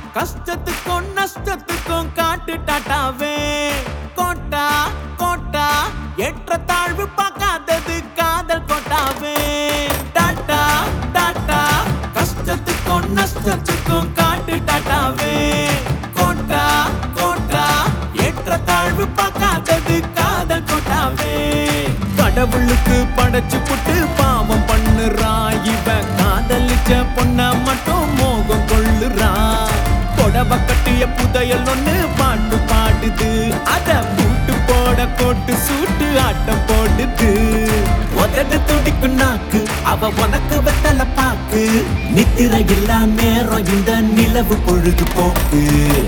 கஷ்டத்துக்கும் நஷ்டத்துக்கும் காட்டு டாட்டாவே quota quota ஏற்ற தாழ்வு பார்க்காதது காதல் கோட்டாவே டாட்டா டாட்டா கஷ்டத்துக்கும் நஷ்டத்துக்கும் காட்டு டாட்டாவே கோட்டா கோட்டா ஏற்ற தாழ்வு பார்க்காதது காதல் கோட்டாவே கடவுளுக்கு படைச்சு புட்டு பாவம் பண்ணுறா இவன் காதலிச்ச பொண்ண மட்டும் மோகம் கொள்ளுறா புடவ கட்டிய புதையல் ஒண்ணு பாட்டு பாடுது அத பூட்டு போட கோட்டு சூட்டு ஆட்டம் போடுது உதடு துடிக்கும் நாக்கு அவ உனக்கு வெத்தல பாக்கு நித்திர இல்லா நேரம் இந்த நிலவு பொழுது போக்கு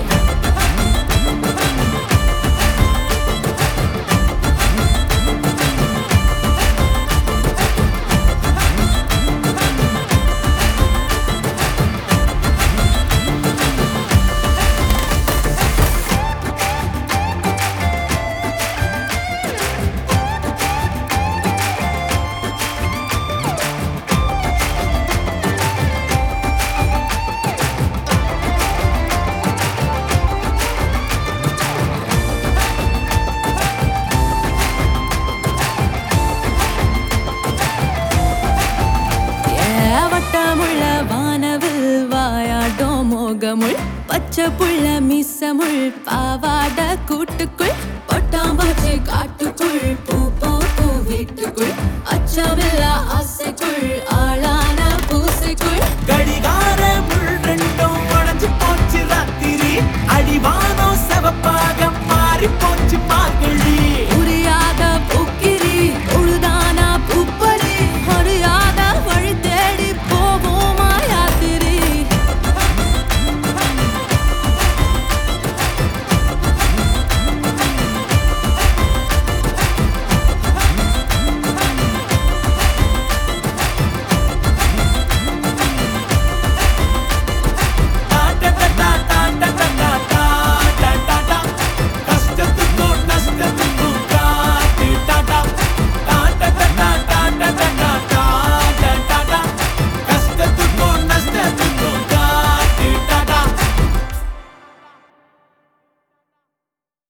வட்டமுள்ள வானவில் வாயாட்டும் மோகமுள் பச்சை புள்ள மிசமுள் பாவாட கூட்டுக்குள்